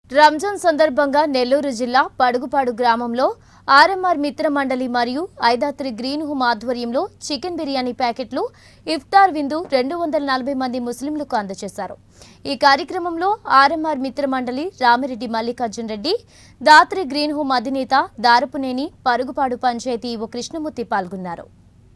రంజాన్ సందర్భంగా నెల్లూరు జిల్లా పడుగుపాడు గ్రామంలో ఆర్ఎంఆర్ మిత్ర మండలి మరియు ఐదాత్రి గ్రీన్ హోమ్ ఆధ్వర్యంలో చికెన్ బిర్యానీ ప్యాకెట్లు ఇఫ్తార్ విందు రెండు వందల నలభై మంది ముస్లింలకు అందజేశారు ఈ కార్యక్రమంలో RMR Mitra Mandali Ramireddy Mallikarjun Reddy Dhatri green home అధినేత దారపునేని పరుగుపాడు పంచాయతీ ఓ కృష్ణమూర్తి పాల్గొన్నారు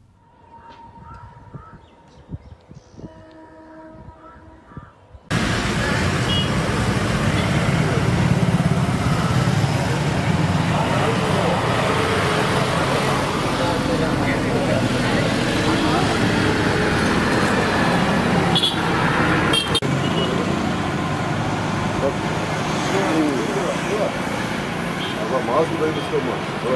మాస్క్ తగ్గిస్తామా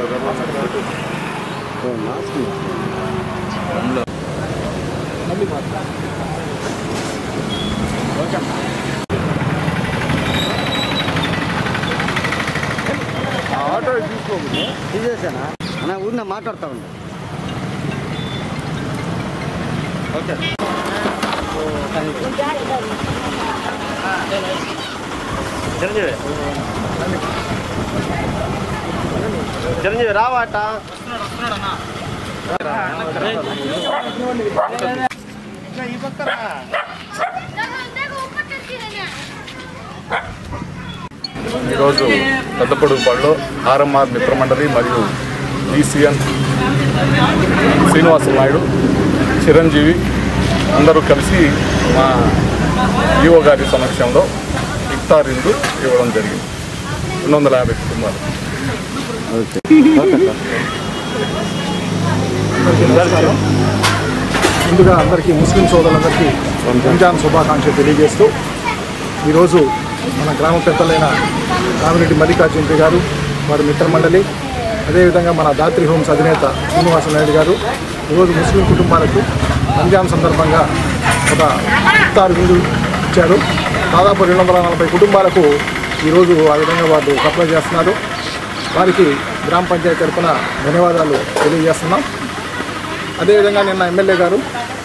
ఆటో తీసుకోము తీసేసానా అన్న ఊరిన మాట్లాడుతా ఉండు ఓకే చిరంజీవి చిరంజీవి రావాట ఈరోజు పెద్దపొడుగుపాడులో ఆర్ఎంఆర్ మిత్రమండలి మరియు ఈసీఎన్ శ్రీనివాస నాయుడు చిరంజీవి అందరూ కలిసి మా ఈఓ గారి సమక్షంలో ఇఫ్తార్ ఇందు ఇవ్వడం జరిగింది రెండు వందల యాభై కుటుంబాలు ముందుగా అందరికీ ముస్లిం సోదరులందరికీ రంజాన్ శుభాకాంక్షలు తెలియజేస్తూ ఈరోజు మన గ్రామ పెద్దలైన రామిరెడ్డి మల్లికార్జున గారు వారి మిత్రమండలి అదేవిధంగా మన దాత్రి హోమ్స్ అధినేత శ్రీనివాస నాయుడు గారు ఈరోజు ముస్లిం కుటుంబాలకు రంజాన్ సందర్భంగా ఒక ఇఫ్తార్ విందు ఇచ్చారు దాదాపు రెండు వందల నలభై కుటుంబాలకు ఈరోజు ఆ విధంగా వాళ్ళు సప్లై చేస్తున్నారు వారికి గ్రామ పంచాయతీ తరఫున ధన్యవాదాలు తెలియజేస్తున్నాం అదేవిధంగా నిన్న ఎమ్మెల్యే గారు